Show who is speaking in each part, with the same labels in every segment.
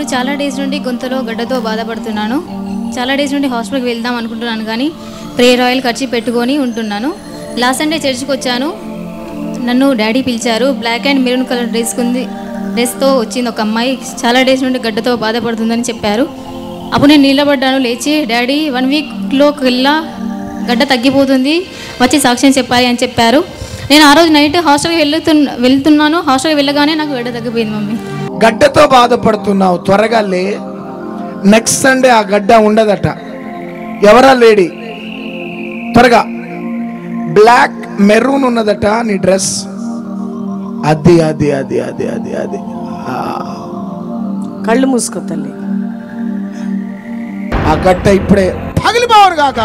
Speaker 1: ఇప్పుడు చాలా డేస్ నుండి గొంతులో గడ్డతో బాధపడుతున్నాను చాలా డేస్ నుండి హాస్పిటల్కి వెళ్దాం అనుకుంటున్నాను కానీ ప్రేయర్ ఆయిల్ ఖర్చు పెట్టుకొని ఉంటున్నాను లాస్ట్ సండే చర్చికి వచ్చాను నన్ను డాడీ పిలిచారు black and maroon colour dress కుంది డ్రెస్తో వచ్చింది ఒక అమ్మాయి చాలా డేస్ నుండి గడ్డతో బాధపడుతుందని చెప్పారు అప్పుడు నేను నిలబడ్డాను లేచి డాడీ వన్ వీక్లోకి వెళ్ళా గడ్డ తగ్గిపోతుంది వచ్చి సాక్ష్యం చెప్పాలి అని చెప్పారు నేను ఆ రోజు నైట్ హాస్టల్కి వెళ్తున్న వెళ్తున్నాను హాస్టల్కి వెళ్ళగానే నాకు గడ్డ తగ్గిపోయింది మమ్మీ
Speaker 2: గడ్డతో బాధపడుతున్నావు త్వరగా లే నెక్స్ట్ సండే ఆ గడ్డ ఉండదట ఎవరా లేడీ త్వరగా బ్లాక్ మెరూన్ ఉన్నదట నీ డ్రెస్ అది అది అది అది అది అది ఆ,
Speaker 3: కళ్ళు మూసుకో తల్లి
Speaker 2: ఆ గడ్డ ఇప్పుడే పగిలిపోవను కాక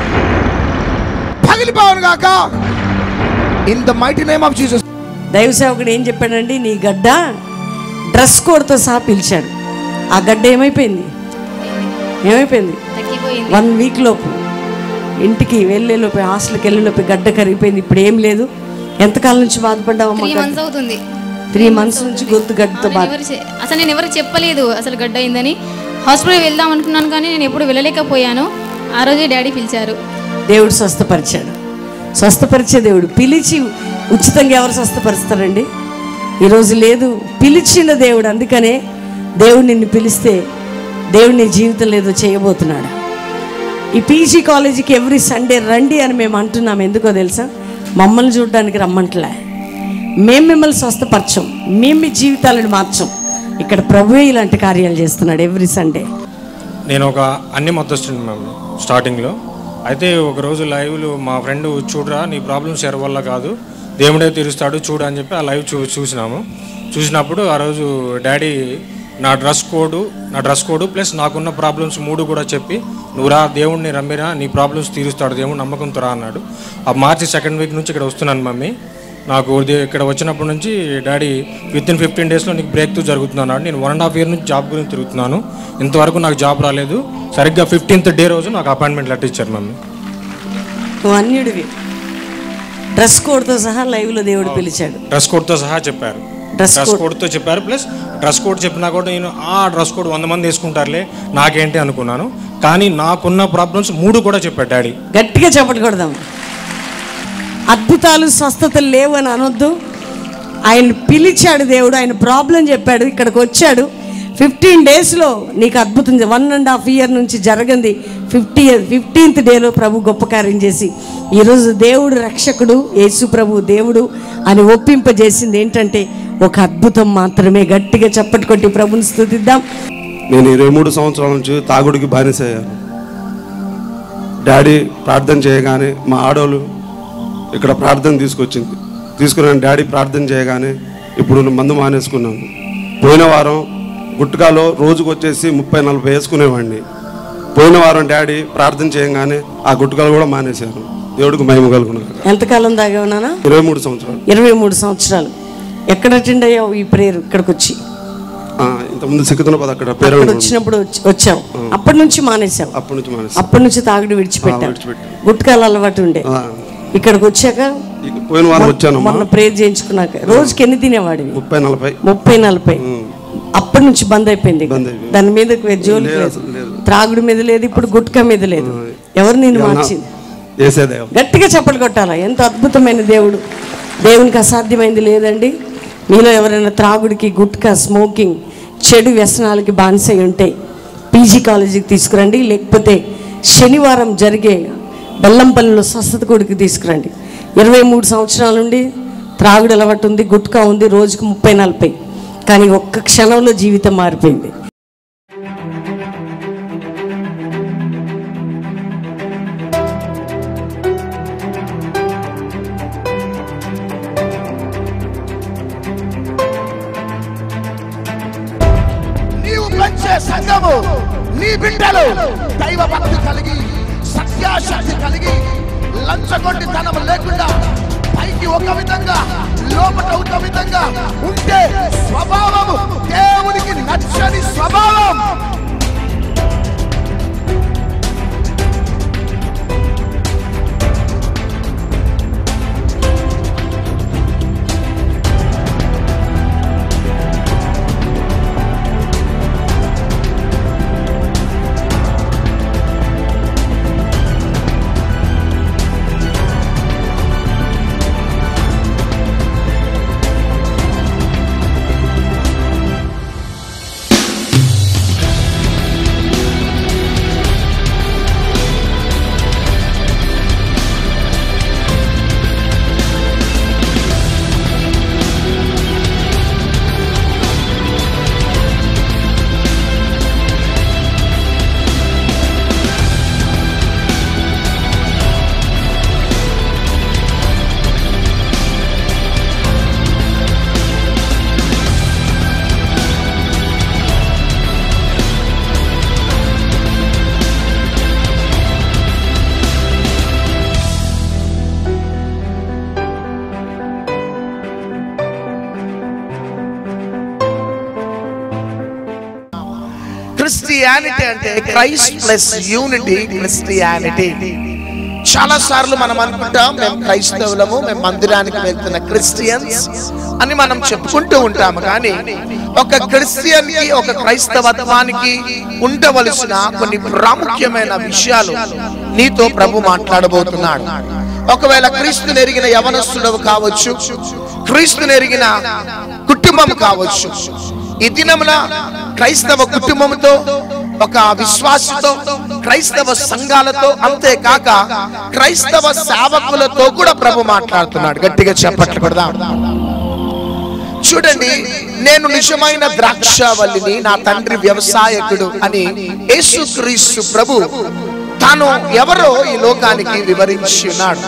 Speaker 2: పగిలిపోవను కాక in the mighty name of Jesus
Speaker 3: దైవ సేవకుడు ఏం చెప్పాడండి నీ గడ్డ డ్రెస్ కోడ్తో సహా పిలిచాడు ఆ గడ్డ ఏమైపోయింది ఏమైపోయింది
Speaker 1: తగ్గిపోయింది
Speaker 3: వన్ వీక్ లోపు ఇంటికి వెళ్ళేలోపు హాస్టల్కి వెళ్ళేలోపు గడ్డ కరిగిపోయింది ఇప్పుడు ఏం లేదు ఎంతకాలం నుంచి బాధపడ్డావమ్మా
Speaker 1: త్రీ మంత్స్ అవుతుంది
Speaker 3: త్రీ మంత్స్ నుంచి గొంతు గడ్డతో
Speaker 1: నేను
Speaker 3: బాధ
Speaker 1: ఎవరు చె- అసలు నేను ఎవరికి చెప్పలేదు అసలు గడ్డ అయిందని హాస్పిటల్ వెళ్దాం అనుకున్నాను కానీ నేను ఎప్పుడు వెళ్ళలేకపోయాను ఆ రోజే డాడీ పిలిచారు
Speaker 3: దేవుడు స్వస్థపరిచాడు స్వస్థపరిచే దేవుడు పిలిచి ఉచితంగా ఎవరు స్వస్థపరుస్తారండి ఈరోజు లేదు పిలిచిన దేవుడు అందుకనే దేవుడు నిన్ను పిలిస్తే దేవుడు నీ జీవితంలో ఏదో చేయబోతున్నాడు ఈ పీజీ కాలేజీకి ఎవ్రీ సండే రండి అని మేము అంటున్నాం ఎందుకో తెలుసా మమ్మల్ని చూడడానికి రమ్మంటలే మేము మిమ్మల్ని స్వస్థపరచం మేము మీ జీవితాలను మార్చం ఇక్కడ ప్రభువే ఇలాంటి కార్యాలు చేస్తున్నాడు ఎవ్రీ సండే
Speaker 4: నేను ఒక అన్ని మద్దస్తుని మ్యామ్ స్టార్టింగ్లో అయితే ఒక రోజు లైవ్లో మా ఫ్రెండ్ చూడరా నీ ప్రాబ్లమ్స్ ఎవరి వల్ల కాదు దేవుడే తీరుస్తాడు చూడు అని చెప్పి ఆ లైవ్ చూ చూసినాము చూసినప్పుడు ఆ రోజు డాడీ నా డ్రెస్ కోడ్ నా డ్రెస్ కోడ్ ప్లస్ నాకున్న ప్రాబ్లమ్స్ మూడు కూడా చెప్పి నువ్వు రా దేవుడిని రమ్మిరా నీ ప్రాబ్లమ్స్ తీరుస్తాడు దేవుడు నమ్మకంతో రా అన్నాడు ఆ మార్చి సెకండ్ వీక్ నుంచి ఇక్కడ వస్తున్నాను మమ్మీ నాకు ఇది ఇక్కడ వచ్చినప్పటి నుంచి డాడీ విత్ ఇన్ ఫిఫ్టీన్ డేస్లో నీకు బ్రేక్ త్రూ జరుగుతుంది అన్నాడు నేను వన్ అండ్ హాఫ్ ఇయర్ నుంచి జాబ్ గురించి తిరుగుతున్నాను ఇంతవరకు నాకు జాబ్ రాలేదు సరిగ్గా ఫిఫ్టీన్త్ డే రోజు నాకు అపాయింట్మెంట్ లెటర్ ఇచ్చారు మమ్మీ
Speaker 3: నువ్వు అన్యుడివి డ్రెస్ కోడ్తో సహా లైవ్లో దేవుడు పిలిచాడు
Speaker 4: డ్రెస్ కోడ్తో సహా చెప్పారు
Speaker 3: డ్రెస్
Speaker 4: డ్రెస్ కోడ్తో చెప్పారు ప్లస్ డ్రెస్ కోడ్ చెప్పినా కూడా నేను ఆ డ్రెస్ కోడ్ వంద మంది వేసుకుంటారులే నాకేంటి అనుకున్నాను కానీ నాకున్న ప్రాబ్లమ్స్ మూడు కూడా చెప్పాడు డాడీ
Speaker 3: గట్టిగా చెప్పకూడదాం అద్భుతాలు స్వస్థతలు లేవు అని అనొద్దు ఆయన పిలిచాడు దేవుడు ఆయన ప్రాబ్లం చెప్పాడు ఇక్కడికి వచ్చాడు ఫిఫ్టీన్ డేస్లో నీకు అద్భుతం వన్ అండ్ హాఫ్ ఇయర్ నుంచి జరగంది ఫిఫ్టీ ఫిఫ్టీన్త్ డేలో ప్రభు గొప్ప కార్యం చేసి ఈరోజు దేవుడు రక్షకుడు యేసు ప్రభు దేవుడు అని ఒప్పింపజేసింది ఏంటంటే ఒక అద్భుతం మాత్రమే గట్టిగా చప్పటి కొట్టి ప్రభుని స్థుతిద్దాం
Speaker 5: నేను ఇరవై మూడు సంవత్సరాల నుంచి తాగుడికి బానిసయ్యాను డాడీ ప్రార్థన చేయగానే మా ఆడోళ్ళు ఇక్కడ ప్రార్థన తీసుకొచ్చింది తీసుకున్నాను డాడీ ప్రార్థన చేయగానే ఇప్పుడు నేను మందు మానేసుకున్నాను పోయిన వారం గుట్కాలో రోజుకు వచ్చేసి ముప్పై నలభై వేసుకునేవాడిని పోయిన వారం డాడీ ప్రార్థన చేయగానే ఆ గుట్కాలు కూడా మానేశాను దేవుడికి మహిమ కలుగున్నాను
Speaker 3: ఎంతకాలం దాగా ఉన్నానా
Speaker 5: ఇరవై మూడు సంవత్సరాలు
Speaker 3: ఇరవై మూడు సంవత్సరాలు ఎక్కడ అటెండ్ అయ్యావు ఈ ప్రేయర్ ఇక్కడికి వచ్చి
Speaker 5: ఆ, ఇంతకుముందు సిక్కుతున్న పద అక్కడ పేరు
Speaker 3: అక్కడ వచ్చినప్పుడు వచ్చి- వచ్చావు అప్పటి నుంచి మానేశావు
Speaker 5: అప్పటి నుంచి మానేసి
Speaker 3: అప్పటి నుంచి తాగుడు విడిచిపెట్టావు
Speaker 5: విడిచిపెట్టాను.
Speaker 3: గుట్కాల అలవాటు ఉండే ఇక్కడికి వచ్చాక
Speaker 5: ఇక పోయిన వారం వచ్చాను
Speaker 3: మొన్న ప్రేయర్ చేయించుకున్నాక రోజుకి ఎన్ని తినేవాడివి
Speaker 5: ముప్పై నలభై
Speaker 3: ముప్పై నలభై అప్పటి నుంచి బంద్ అయిపోయింది ఇక.
Speaker 5: బంద్ అయిపోయింది.
Speaker 3: దాని మీద జోలికి
Speaker 5: లేదు,
Speaker 3: లేదు
Speaker 5: అసలు లేదు.
Speaker 3: త్రాగుడు మీద లేదు ఇప్పుడు గుట్కా మీద లేదు ఎవరు నేను మార్చింది
Speaker 5: వేసేదేవం
Speaker 3: గట్టిగా చప్పట్లు కొట్టాలా ఎంత అద్భుతమైన దేవుడు దేవునికి అసాధ్యమైంది లేదండి మీలో ఎవరైనా త్రాగుడికి గుట్కా స్మోకింగ్ చెడు వ్యసనాలకి బానిసై ఉంటే పీజీ కాలేజీకి తీసుకురండి లేకపోతే శనివారం జరిగే బెల్లంపల్లిలో స్వస్థత కొడుకు తీసుకురండి ఇరవై మూడు సంవత్సరాల నుండి త్రాగుడు అలవాటు ఉంది గుట్కా ఉంది రోజుకు ముప్పై నలభై కానీ ఒక్క క్షణంలో జీవితం మారిపోయింది
Speaker 2: నీవు పెంచే సంఘము నీ బిడ్డలు దైవ భక్తి కలిగి సత్యాశక్తి కలిగి లంచగొండితనం లేకుండా పైకి ఒక విధంగా లోపల ఒక విధంగా ఉంటే స్వభావము దేవునికి నచ్చని స్వభావం క్రిస్టియానిటీ అంటే క్రైస్ట్ ప్లస్ యూనిటీ క్రిస్టియానిటీ చాలా సార్లు మనం అనుకుంటాం మేము క్రైస్తవులము మేము మందిరానికి వెళ్తున్న క్రిస్టియన్స్ అని మనం చెప్పుకుంటూ ఉంటాము కానీ ఒక క్రిస్టియన్ కి ఒక క్రైస్తవత్వానికి ఉండవలసిన కొన్ని ప్రాముఖ్యమైన విషయాలు నీతో ప్రభు మాట్లాడబోతున్నాడు ఒకవేళ క్రీస్తుని ఎరిగిన యవనస్తుడవు కావచ్చు క్రీస్తుని ఎరిగిన కుటుంబం కావచ్చు ఈ దినమున క్రైస్తవ కుటుంబంతో ఒక విశ్వాసతో క్రైస్తవ సంఘాలతో అంతేకాక క్రైస్తవ సేవకులతో కూడా ప్రభు మాట్లాడుతున్నాడు గట్టిగా చెప్పట్లు కొడదాం చూడండి నేను నిజమైన ద్రాక్షావల్లిని నా తండ్రి వ్యవసాయకుడు అని యేసుక్రీస్తు ప్రభు తాను ఎవరో ఈ లోకానికి వివరించి ఉన్నాడు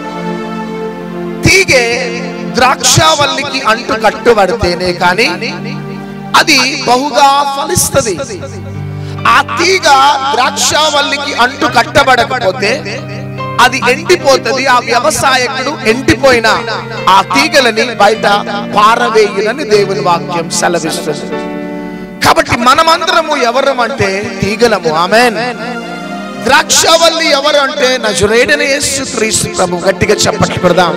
Speaker 2: తీగే ద్రాక్షావల్లికి అంటు కట్టుబడితేనే కానీ అది బహుగా ఫలిస్తుంది ఆ తీగ ద్రాక్షావల్లికి అంటు కట్టబడకపోతే అది ఎండిపోతుంది ఆ వ్యవసాయకుడు ఎండిపోయిన ఆ తీగలని బయట పారవేయునని దేవుని వాక్యం సెలవిస్తుంది కాబట్టి మనమందరము ఎవరం అంటే తీగలము ఆమెన్ ద్రాక్షావల్లి ఎవరు అంటే నజురేడన యేసు క్రీస్తు ప్రభు గట్టిగా చెప్పట్లు పెడదాం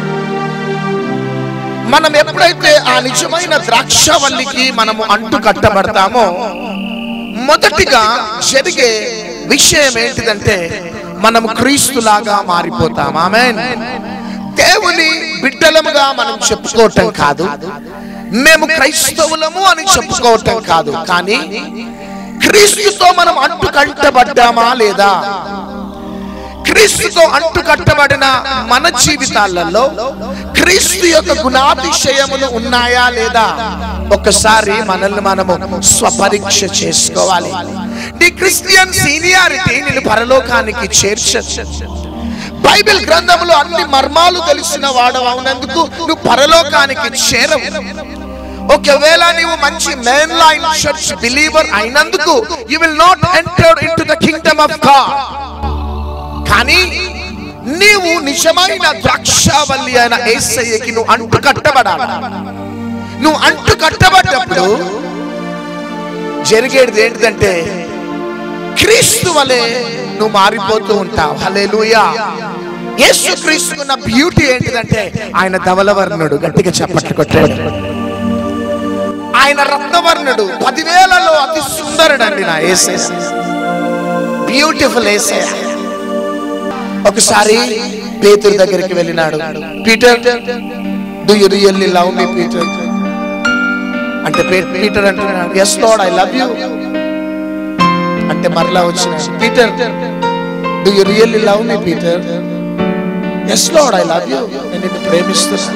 Speaker 2: మనం ఎప్పుడైతే ఆ నిజమైన ద్రాక్షవల్లికి మనము అంటు కట్టబడతామో మొదటిగా జరిగే విషయం ఏంటిదంటే మనము క్రీస్తులాగా మారిపోతాం ఆమె దేవుని బిడ్డలముగా మనం చెప్పుకోవటం కాదు మేము క్రైస్తవులము అని చెప్పుకోవటం కాదు కానీ క్రీస్తుతో మనం అంటు కట్టబడ్డామా లేదా క్రీస్తుతో అంటు కట్టబడిన మన జీవితాలలో క్రీస్తు యొక్క గుణాతిశయములు ఉన్నాయా లేదా ఒకసారి మనల్ని మనము స్వపరీక్ష చేసుకోవాలి నీ క్రిస్టియన్ సీనియారిటీ నేను పరలోకానికి చేర్చ బైబిల్ గ్రంథములో అన్ని మర్మాలు తెలిసిన వాడు అవునందుకు నువ్వు పరలోకానికి చేరవు ఒకవేళ నీవు మంచి మెయిన్ లైన్ చర్చ్ బిలీవర్ అయినందుకు you will not enter into the kingdom of God కానీ నీవు నిజమైన ద్రాక్షావల్లి అయిన ఏసయ్యకి నువ్వు అంటు కట్టబడాలి నువ్వు అంటు కట్టబడ్డప్పుడు జరిగేది ఏంటిదంటే క్రీస్తు వలె నువ్వు మారిపోతూ ఉంటావు హల్లెలూయా యేసు క్రీస్తుకున్న బ్యూటీ ఏంటిదంటే ఆయన ధవలవర్ణుడు గట్టిగా చప్పట్లు కొట్టాడు ఆయన రత్నవర్ణుడు పదివేలలో అతి సుందరుడండి నా ఏసే బ్యూటిఫుల్ ఏసే ఒకసారి పేతురు దగ్గరికి వెళ్ళినాడు Peter do you really love me Peter అంటే పే- పీటర్ అంటున్నాడు yes Lord I love you అంటే మరలా వచ్చిన Peter do you really love me Peter yes Lord I love you నేను నిన్ను ప్రేమిస్తున్నాను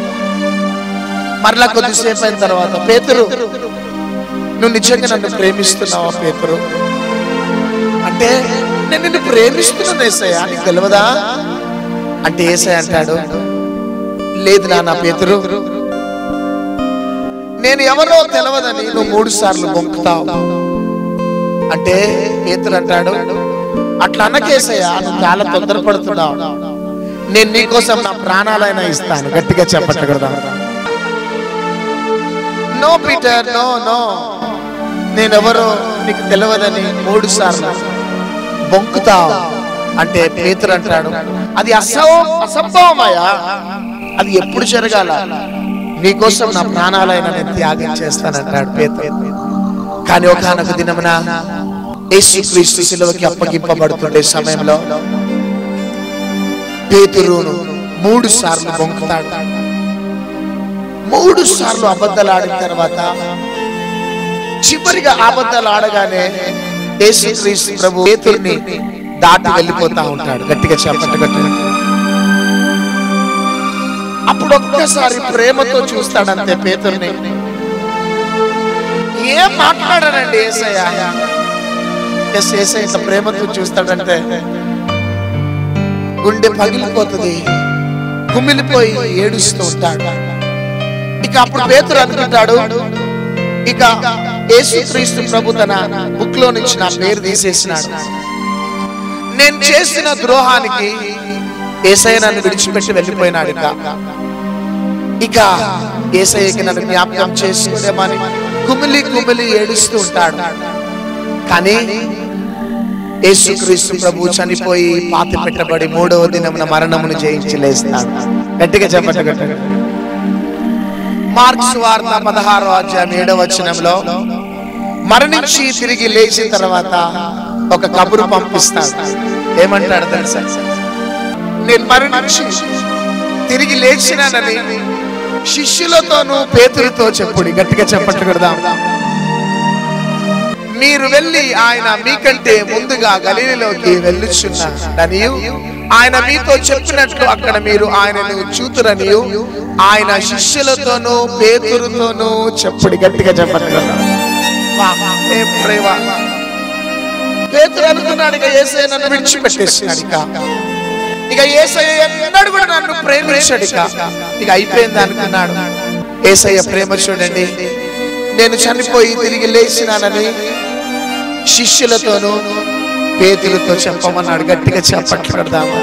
Speaker 2: మరలా కొద్దిసేపు అయిన తర్వాత పేతురు నువ్వు నిజంగా నన్ను ప్రేమిస్తున్నావా పేతురు అంటే నేను నిన్ను ప్రేమిస్తున్నాను ఏసయ్య నీకు తెలియదా అంటే ఏసయ్య అంటాడు లేదు నాన్న పేతురు నేను ఎవరో తెలియదని నువ్వు మూడు సార్లు మొక్కుతావు అంటే పేతురు అంటాడు అట్లా అనకేసయ్య నువ్వు చాలా తొందరపడుతున్నావు నేను నీకోసం నా ప్రాణాలైనా ఇస్తాను గట్టిగా చెప్పట్టకూడదా నో పీటర్ నో నో నేనెవరో నీకు తెలియదని మూడు సార్లు బొంకుతావు అంటే పేతురు అంటాడు అది అసౌ అసంభవమయ్యా అది ఎప్పుడు జరగాల నీకోసం నా ప్రాణాలైనా నేను త్యాగం చేస్తానంటాడు పేతురు కానీ ఒకనొక దినమున యేసుక్రీస్తు శిలువకి అప్పగింపబడుతుండే సమయంలో పేతురును మూడు సార్లు బొంకుతాడు మూడు సార్లు అబద్ధాలు ఆడిన తర్వాత చివరిగా అబద్ధాలు ఆడగానే యేసుక్రీస్తు ప్రభు పేతుర్ని దాటి వెళ్ళిపోతా ఉంటాడు గట్టిగా చెప్పండి గట్టిగా అప్పుడు ఒక్కసారి ప్రేమతో చూస్తాడంతే పేతుర్ని ఏం మాట్లాడానండి ఏసయ్య ఎస్ ఏసయ్య ఇంత ప్రేమతో చూస్తాడంటే గుండె పగిలిపోతుంది కుమిలిపోయి ఏడుస్తూ ఉంటాడు ఇక అప్పుడు పేతురు అనుకుంటాడు ఇక యేసుక్రీస్తు ప్రభు తన బుక్ లో నుంచి నా పేరు తీసేసినాడు నేను చేసిన ద్రోహానికి ఏసయ్య నన్ను విడిచిపెట్టి వెళ్ళిపోయినాడు ఇక ఇక ఏసయ్యకి నన్ను జ్ఞాపకం చేసుకునేమని కుమిలి కుమిలి ఏడుస్తూ ఉంటాడు కానీ యేసుక్రీస్తు ప్రభు చనిపోయి పాతి పెట్టబడి మూడవ దినమున మరణమును జయించి లేస్తాడు గట్టిగా చెప్పండి మార్క్స్ వార్త పదహారో అధ్యాయం ఏడవ వచనంలో మరణించి తిరిగి లేచిన తర్వాత ఒక కబురు పంపిస్తాడు ఏమంటాడు తెలుసా నేను మరణించి తిరిగి లేచినానని శిష్యులతోనూ పేతులతో చెప్పుడి గట్టిగా చెప్పట్లు కొడదాం మీరు వెళ్ళి ఆయన మీకంటే ముందుగా గలీలోకి వెళ్ళుచున్నాడనియు ఆయన మీతో చెప్పినట్లు అక్కడ మీరు ఆయనను చూతురనియు ఆయన శిష్యులతోనూ పేతురుతోనూ చెప్పుడి గట్టిగా చెప్పట్లు ఏం ప్రేమ పేతురు అనుకున్నాడు ఇక ఏసయ్య నన్ను విడిచిపెట్టేసినాడు ఇక ఇక ఏసయ్య ఎన్నడు కూడా నన్ను ప్రేమించాడు ఇక ఇక అయిపోయింది అనుకున్నాడు ఏసయ్య ప్రేమ చూడండి నేను చనిపోయి తిరిగి లేచినానని శిష్యులతోనూ పేతులతో చెప్పమన్నాడు గట్టిగా చెప్పట్లు పెడదామా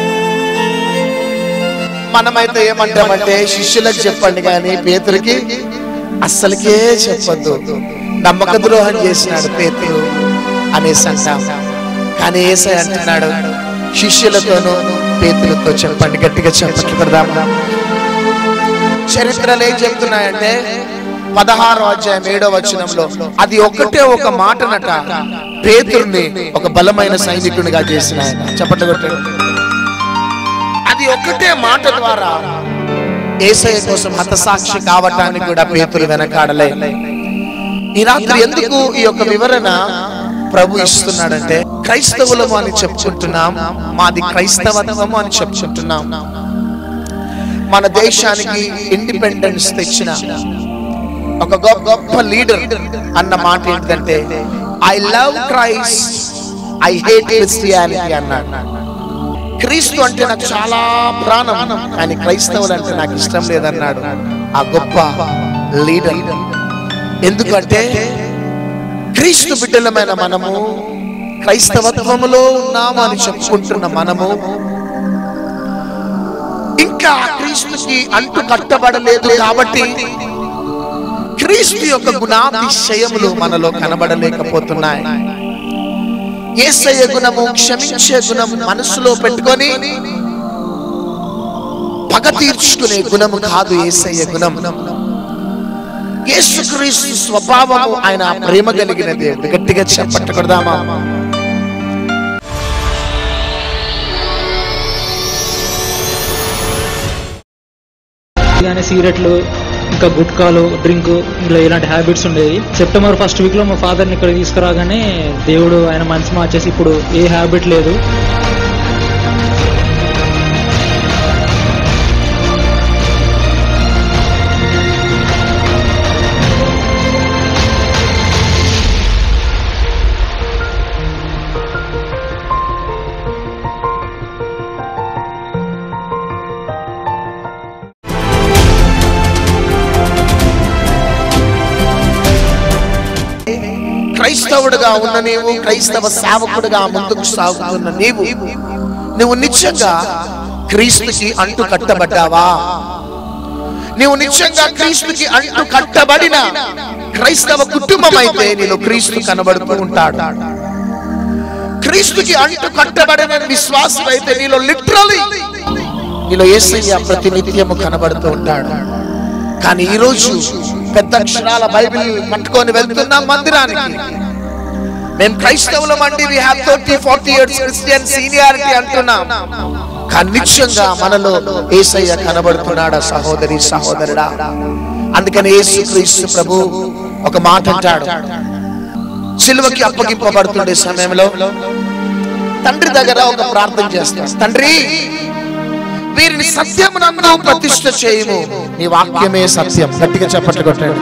Speaker 2: మనమైతే ఏమంటామంటే శిష్యులకు చెప్పండి కానీ పేతురికి అస్సలకే చెప్పొద్దు నమ్మక ద్రోహం చేసినాడు పేతురు అనేసి అంటాం కానీ ఏసై అంటున్నాడు శిష్యులతోనూ పేతులతో చెప్పండి గట్టిగా చెప్పట్లు పెడదామా చరిత్రలు ఏం చెప్తున్నాయంటే పదహారో అధ్యాయం ఏడో వచనంలో అది ఒకటే ఒక మాటనట పేతుర్ని ఒక బలమైన సైనికునిగా చేసిన ఆయన చెప్పట్లు కొట్టాడు అది ఒకటే మాట ద్వారా ఏసయ్య కోసం హతసాక్షి కావటానికి కూడా పేతురు వెనకాడలే ఈ రాత్రి ఎందుకు ఈ యొక్క వివరణ ప్రభు ఇస్తున్నాడంటే క్రైస్తవులము అని చెప్పుకుంటున్నాం మాది క్రైస్తవత్వము అని చెప్పుకుంటున్నాం మన దేశానికి ఇండిపెండెన్స్ తెచ్చిన ఒక గొప్ప గొప్ప లీడర్ అన్న మాట ఏంటంటే I love Christ I hate Christianity అన్నాడు క్రీస్తు అంటే నాకు చాలా ప్రాణం కానీ క్రైస్తవులు అంటే నాకు ఇష్టం లేదన్నాడు ఆ గొప్ప లీడర్ ఎందుకంటే క్రీస్తు బిడ్డలమైన మనము క్రైస్తవత్వములో ఉన్నాము అని చెప్పుకుంటున్న మనము ఇంకా క్రీస్తుకి అంటు కట్టబడలేదు కాబట్టి క్రీస్తు యొక్క గుణాతిశయములు మనలో కనబడలేకపోతున్నాయి ఏసయ్య గుణము క్షమించే గుణం మనసులో పెట్టుకొని పగ తీర్చుకునే గుణము కాదు ఏసయ్య గుణం యేసుక్రీస్తు స్వభావము ఆయన ప్రేమ కలిగిన దేవుడు గట్టిగా చెప్పట్టుకొడదామా
Speaker 6: కానీ సిగరెట్లు ఇంకా గుట్కాలు డ్రింక్ ఇలా ఇలాంటి హ్యాబిట్స్ ఉండేవి సెప్టెంబర్ ఫస్ట్ వీక్లో మా ఫాదర్ని ఇక్కడ తీసుకురాగానే దేవుడు ఆయన మనసు మార్చేసి ఇప్పుడు ఏ హ్యాబిట్ లేదు
Speaker 2: క్రైస్తవుడుగా ఉన్న నీవు క్రైస్తవ సేవకుడుగా ముందుకు సాగుతున్న నీవు నువ్వు నిత్యంగా క్రీస్తుకి అంటు కట్టబడ్డావా నీవు నిత్యంగా క్రీస్తుకి అంటు కట్టబడిన క్రైస్తవ కుటుంబం అయితే నీలో క్రీస్తు కనబడుతూ ఉంటాడు క్రీస్తుకి అంటు కట్టబడిన విశ్వాసం అయితే నీలో లిటరలీ నీలో ఏసయ్య ప్రతినిత్యము కనబడుతూ ఉంటాడు కానీ ఈ రోజు పెద్ద అక్షరాల బైబిల్ పట్టుకొని వెళ్తున్నాం మందిరానికి మేము క్రైస్తవులం అండి we have thirty forty years Christian seniority అంటున్నాం కానీ నిత్యంగా మనలో ఏసయ్య కనబడుతున్నాడా సహోదరి సహోదరుడా అందుకని యేసు క్రీస్తు ప్రభు ఒక మాట అంటాడు సిలువకి అప్పగింపబడుతుండే సమయంలో తండ్రి దగ్గర ఒక ప్రార్థన చేస్తాడు తండ్రి వీరిని సత్యమునందు ప్రతిష్ఠ చేయము నీ వాక్యమే సత్యం గట్టిగా చెప్పట్లు కొట్టాడు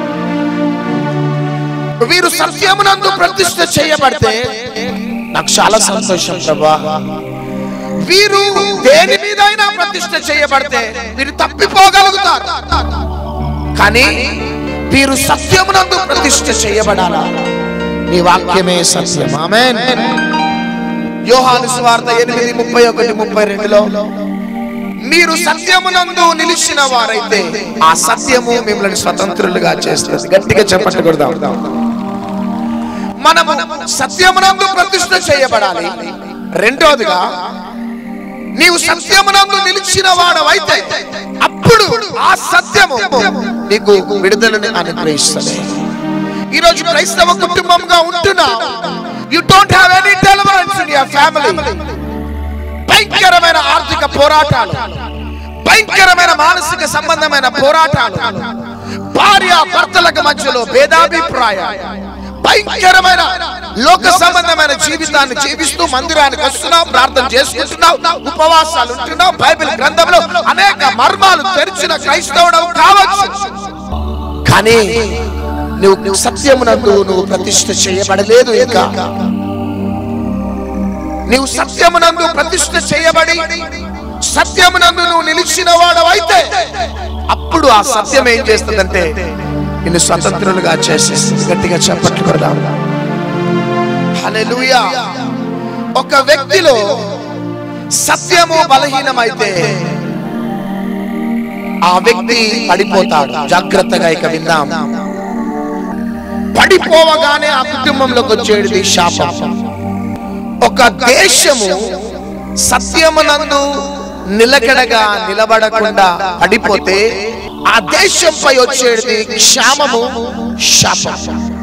Speaker 2: వీరు సత్యమునందు ప్రతిష్ఠ చేయబడితే నాకు చాలా సంతోషం ప్రభా వీరు దేని మీదైనా ప్రతిష్ఠ చేయబడితే వీరు తప్పిపోగలుగుతారు కానీ వీరు సత్యమునందు ప్రతిష్ఠ చేయబడాలా నీ వాక్యమే సత్యం ఆమేన్ యోహాను స్వార్థ ఎనిమిది ముప్పై ఒకటి ముప్పై రెండులో మీరు సత్యమునందు నిలిచిన వారైతే ఆ సత్యము మిమ్మల్ని స్వతంత్రులుగా చేస్తుంది గట్టిగా చెప్పట్టు కొడదాం మనము సత్యమునందు ప్రతిష్ఠ చేయబడాలి రెండోదిగా నీవు సత్యమునందు నిలిచిన వాడవైతే అప్పుడు ఆ సత్యము నీకు విడుదలని అనుగ్రహిస్తుంది ఈరోజు క్రైస్తవ కుటుంబంగా ఉంటున్నా you don't have any deliverance in your family భయంకరమైన ఆర్థిక పోరాటాలు భయంకరమైన మానసిక సంబంధమైన పోరాటాలు భార్య భర్తలకు మధ్యలో భేదాభిప్రాయ భయంకరమైన లోక సంబంధమైన జీవితాన్ని జీవిస్తూ మందిరానికి వస్తున్నావు ప్రార్థన చేసుకుంటున్నావు ఉపవాసాలు ఉంటున్నావు బైబిల్ గ్రంథంలో అనేక మర్మాలు తెరిచిన క్రైస్తవుడు కావచ్చు కానీ నువ్వు సత్యమునందు నువ్వు ప్రతిష్ఠ చేయబడలేదు ఇంకా నీవు సత్యమునందు ప్రతిష్ఠ చేయబడి సత్యమునందు నువ్వు నిలిచిన వాడవైతే అప్పుడు ఆ సత్యం ఏం చేస్తుందంటే నిన్ను స్వతంత్రులుగా చేసేస్తుంది గట్టిగా చెప్పట్లు కొడదాం హల్లెలూయా ఒక వ్యక్తిలో సత్యము బలహీనమైతే ఆ వ్యక్తి పడిపోతాడు జాగ్రత్తగా ఇక విందాం పడిపోవగానే ఆ కుటుంబంలోకి వచ్చేది శాపం ఒక దేశము సత్యమునందు నిలకడగా నిలబడకుండా పడిపోతే ఆ దేశంపై వచ్చేది క్షామము శాపం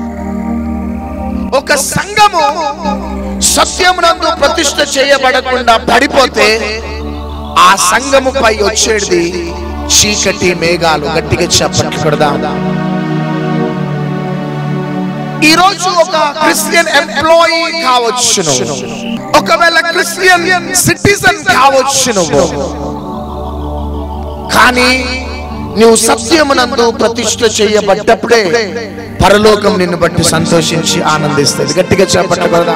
Speaker 2: ఒక సంఘము సత్యమునందు ప్రతిష్ఠ చేయబడకుండా పడిపోతే ఆ సంఘముపై వచ్చేది చీకటి మేఘాలు గట్టిగా చెప్పట్లు కొడదాం ఈ రోజు ఒక క్రిస్టియన్ ఎంప్లాయీ కావచ్చును ఒకవేళ క్రిస్టియన్ సిటిజన్ కావచ్చును కానీ నువ్వు సత్యమునందు ప్రతిష్ఠ చేయబడ్డప్పుడే పరలోకం నిన్ను బట్టి సంతోషించి ఆనందిస్తుంది గట్టిగా చేపట్టగలదా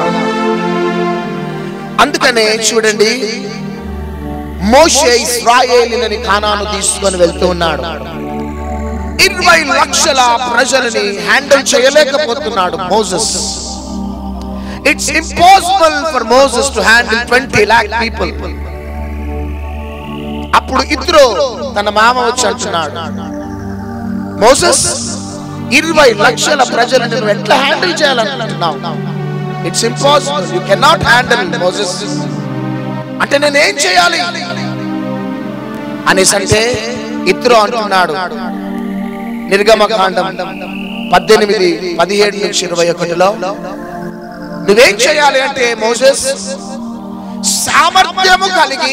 Speaker 2: అందుకనే చూడండి మోషే ఇస్రాయేలీలని కానాను తీసుకొని వెళ్తూ ఉన్నాడు ఇరవై లక్షల ప్రజలని హ్యాండిల్ చేయలేకపోతున్నాడు Moses it's impossible for Moses to handle twenty lakh people అప్పుడు ఇద్దరు తన మామ వచ్చి అంటున్నాడు మోసెస్ ఇరవై లక్షల ప్రజలను నువ్వు ఎట్లా హ్యాండిల్ చేయాలనుకుంటున్నావు it's impossible you cannot handle Moses అంటే నేను ఏం చేయాలి అనేసి అంటే ఇద్దరు అంటున్నాడు నిర్గమకాండం పద్దెనిమిది పదిహేడు నుంచి ఇరవై ఒకటిలో నువ్వేం చేయాలి అంటే మోసెస్ సామర్థ్యము కలిగి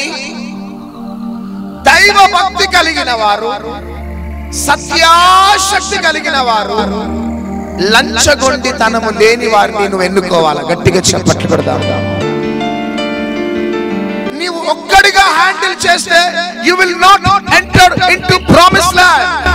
Speaker 2: దైవ భక్తి కలిగిన వారు సత్యాశక్తి కలిగిన వారు లంచగొండితనము లేని వారిని నువ్వు ఎన్నుకోవాలి గట్టిగా చెప్పట్లు పెడదాం నీవు ఒక్కడిగా హ్యాండిల్ చేస్తే you will not enter into promise land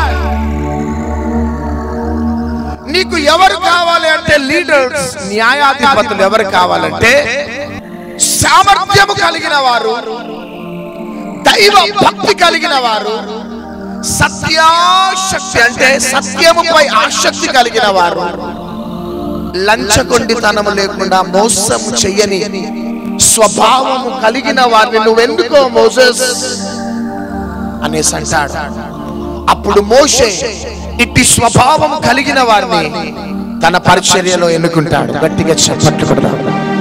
Speaker 2: నీకు ఎవరు కావాలి అంటే లీడర్స్ న్యాయాధిపతులు ఎవరు కావాలంటే సామర్థ్యము కలిగిన వారు దైవ భక్తి కలిగిన వారు సత్యాశక్తి అంటే సత్యముపై ఆసక్తి కలిగిన వారు లంచగొండితనము లేకుండా మోసము చెయ్యని స్వభావము కలిగిన వారిని నువ్వెందుకో మోసెస్ అనేసి అంటాడు అప్పుడు మోషే ఇట్టి స్వభావం కలిగిన వారిని తన పరిచర్యలో ఎన్నుకుంటాడు గట్టిగా చెప్పట్లు కొడదాం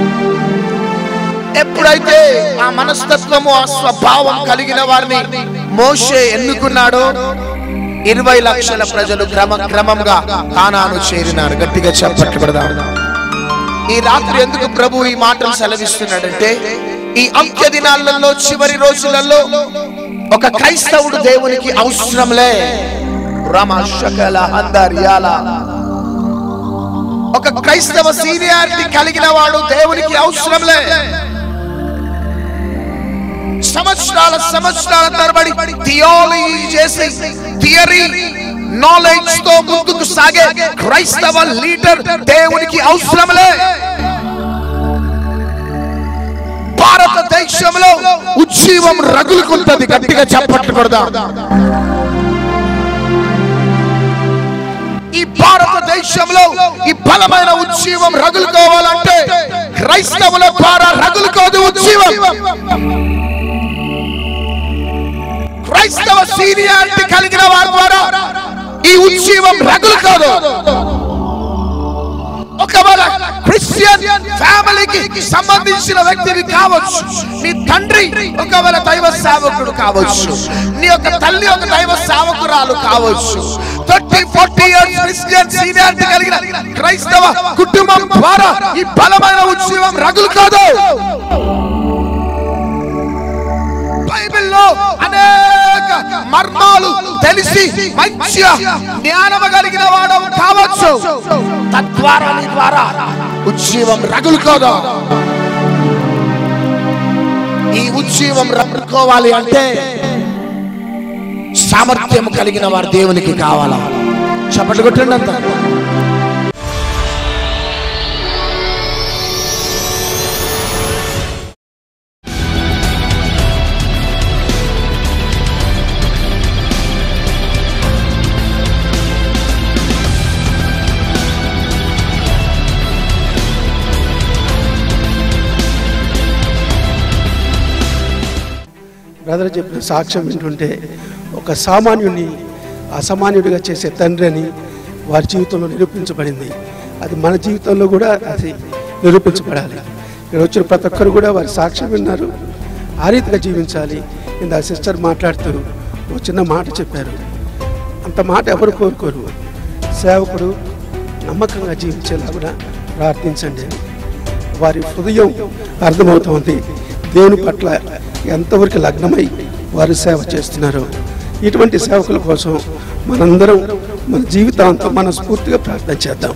Speaker 2: ఎప్పుడైతే ఆ మనస్తత్వము ఆ స్వభావం కలిగిన వారిని మోషే ఎన్నుకున్నాడో ఇరవై లక్షల ప్రజలు క్రమ క్రమంగా కానాను చేరినారు గట్టిగా చెప్పట్లు కొడదాం ఈ రాత్రి ఎందుకు ప్రభు ఈ మాటలు సెలవిస్తున్నాడంటే ఈ అంత్య దినాలలో చివరి రోజులలో ఒక క్రైస్తవుడు దేవునికి అవసరంలే రమ శకల అందర్యాల ఒక క్రైస్తవ సీనియారిటీ కలిగిన వాడు దేవునికి అవసరంలే సంవత్సరాల సంవత్సరాల తరబడి థియాలజీ చేసి థియరీ నాలెడ్జ్ తో ముందుకు సాగే క్రైస్తవ లీడర్ దేవునికి అవసరంలే భారతదేశంలో ఉజ్జీవం రగులుకుంటది గట్టిగా చప్పట్లు కొడదాం ఈ భారతదేశంలో ఈ బలమైన ఉజ్జీవం రగులుకోవాలంటే క్రైస్తవుల ద్వారా రగులుకోదు ఉజ్జీవం క్రైస్తవ సీనియారిటీ కలిగిన వారి ద్వారా ఈ ఉజ్జీవం రగులుకోదు ఒకవేళ క్రిస్టియన్ ఫ్యామిలీకి సంబంధించిన వ్యక్తివి కావచ్చు నీ తండ్రి ఒకవేళ దైవ సేవకుడు కావచ్చు నీ యొక్క తల్లి ఒక దైవ సేవకురాలు కావచ్చు thirty forty years Christian seniority కలిగిన క్రైస్తవ కుటుంబం ద్వారా ఈ బలమైన ఉద్యమం రగులు కాదు బైబిల్లో అనేక మర్మాలు తెలిసి మంచిగా జ్ఞానము కలిగిన వాడు కావచ్చు తద్వారా నీ ద్వారా ఉజ్జీవం రగులుకోదు ఈ ఉజ్జీవం రగులుకోవాలి అంటే సామర్థ్యం కలిగిన వారు దేవునికి కావాలా చప్పట్లు కొట్టండి అంత
Speaker 7: బ్రదర్ చెప్పిన సాక్ష్యం వింటుంటే ఒక సామాన్యుని అసామాన్యుడిగా చేసే తండ్రి అని వారి జీవితంలో నిరూపించబడింది అది మన జీవితంలో కూడా అది నిరూపించబడాలి ఇక్కడ వచ్చిన ప్రతి ఒక్కరు కూడా వారి సాక్ష్యం విన్నారు ఆ రీతిగా జీవించాలి ఇంత సిస్టర్ మాట్లాడుతూ ఒక చిన్న మాట చెప్పారు అంత మాట ఎవరు కోరుకోరు సేవకుడు నమ్మకంగా జీవించేలాగా ప్రార్థించండి అని వారి హృదయం అర్థమవుతోంది దేవుని పట్ల ఎంతవరకు లగ్నమై వారు సేవ చేస్తున్నారు ఇటువంటి సేవకుల కోసం మనందరం మన జీవితాంతం మన స్ఫూర్తిగా ప్రార్థన చేద్దాం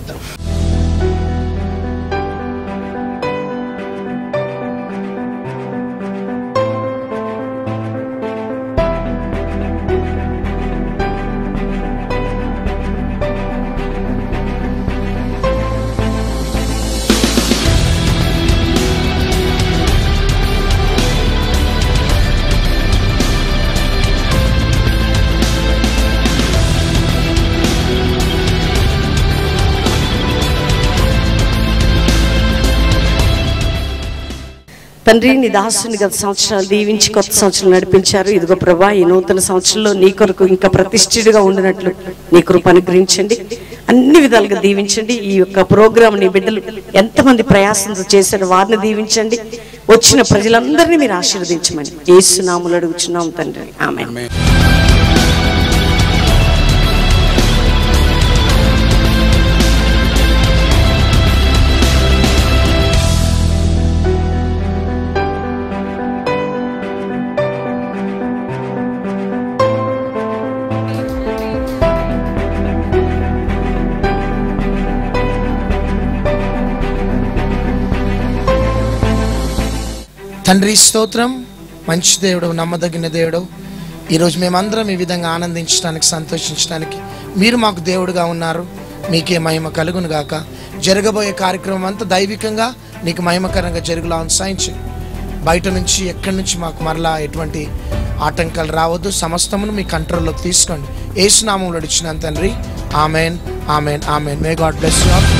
Speaker 3: తండ్రి నీ దాసుని గత సంవత్సరాలు దీవించి కొత్త సంవత్సరం నడిపించారు ఇదిగో ప్రభా ఈ నూతన సంవత్సరంలో నీ కొరకు ఇంకా ప్రతిష్ఠితుగా ఉండినట్లు నీ కృప అనుగ్రహించండి అన్ని విధాలుగా దీవించండి ఈ యొక్క ప్రోగ్రామ్ నీ బిడ్డలు ఎంతమంది ప్రయాసంతో చేశారో వారిని దీవించండి వచ్చిన ప్రజలందరినీ మీరు ఆశీర్వదించమని ఏసునాములు అడుగుచున్నాం తండ్రి ఆమె
Speaker 2: తండ్రి స్తోత్రం మంచి దేవుడు నమ్మదగిన దేవుడు ఈరోజు మేమందరం ఈ విధంగా ఆనందించడానికి సంతోషించడానికి మీరు మాకు దేవుడుగా ఉన్నారు మీకే మహిమ కలుగును గాక జరగబోయే కార్యక్రమం అంతా దైవికంగా నీకు మహిమకరంగా జరుగులా సాయించి బయట నుంచి ఎక్కడి నుంచి మాకు మరలా ఎటువంటి ఆటంకాలు రావద్దు సమస్తమును మీ కంట్రోల్లోకి తీసుకోండి ఏసునామంలో ఇచ్చిన తండ్రి amen amen amen may God bless you all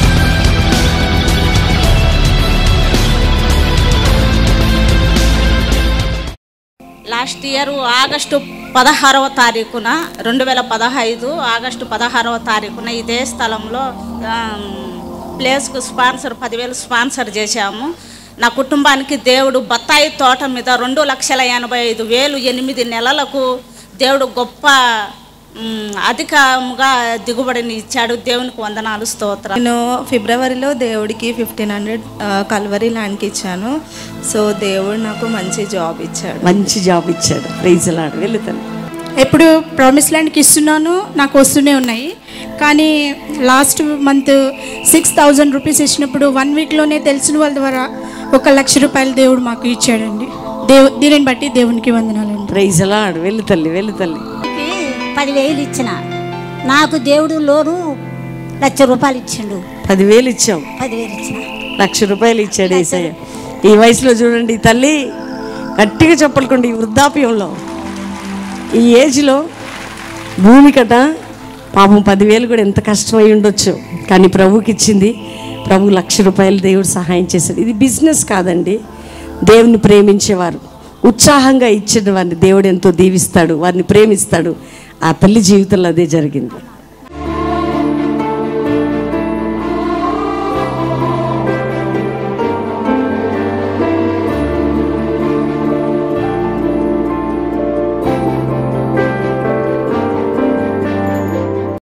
Speaker 8: last year August పదహారవ తారీఖున రెండు వేల పదహైదు ఆగస్టు పదహారవ తారీఖున ఇదే స్థలంలో ఆమ్, ప్లేస్కు స్పాన్సర్ పదివేలు స్పాన్సర్ చేశాము నా కుటుంబానికి దేవుడు బత్తాయి తోట మీద రెండు లక్షల ఎనభై ఐదు వేలు ఎనిమిది నెలలకు దేవుడు గొప్ప ఉమ్, అధికముగా దిగుబడిని ఇచ్చాడు దేవునికి వందనాలు స్తోత్రం
Speaker 9: నేను ఫిబ్రవరిలో దేవుడికి ఫిఫ్టీన్ హండ్రెడ్ కల్వరీ ల్యాండ్కి ఇచ్చాను సో దేవుడు నాకు మంచి జాబ్ ఇచ్చాడు
Speaker 3: మంచి జాబ్ ఇచ్చాడు ప్రైజ్ లాడు వెళ్తాను
Speaker 10: ఎప్పుడు ప్రామిస్ ల్యాండ్కి ఇస్తున్నాను నాకు వస్తూనే ఉన్నాయి కానీ last month six thousand rupees ఇచ్చినప్పుడు వన్ వీక్లోనే తెలిసిన వాళ్ళ ద్వారా ఒక లక్ష రూపాయలు దేవుడు మాకు ఇచ్చాడండి దేవు దీనిని బట్టి దేవునికి వందనాలండి
Speaker 3: ప్రైజ్ లాడు వెళ్ళు తల్లి వెళ్ళు తల్లి
Speaker 11: పదివేలు ఇచ్చిన నాకు దేవుడు లోను లక్ష రూపాయలు ఇచ్చిండు
Speaker 3: పదివేలు ఇచ్చావు
Speaker 11: పదివేలు ఇచ్చిన
Speaker 3: లక్ష రూపాయలు ఇచ్చాడు ఏసయ్య ఈ వయసులో చూడండి ఈ తల్లి గట్టిగా చెప్పలకండి ఈ వృద్ధాప్యంలో ఈ ఏజ్లో భూమి కట పాపం పదివేలు కూడా ఎంత కష్టమై ఉండొచ్చు కానీ ప్రభువుకి ఇచ్చింది ప్రభు లక్ష రూపాయలు దేవుడు సహాయం చేశాడు ఇది బిజినెస్ కాదండి దేవుని ప్రేమించేవారు ఉత్సాహంగా ఇచ్చిన వారిని దేవుడు ఎంతో దీవిస్తాడు వారిని ప్రేమిస్తాడు ఆ తల్లి జీవితంలో అదే జరిగింది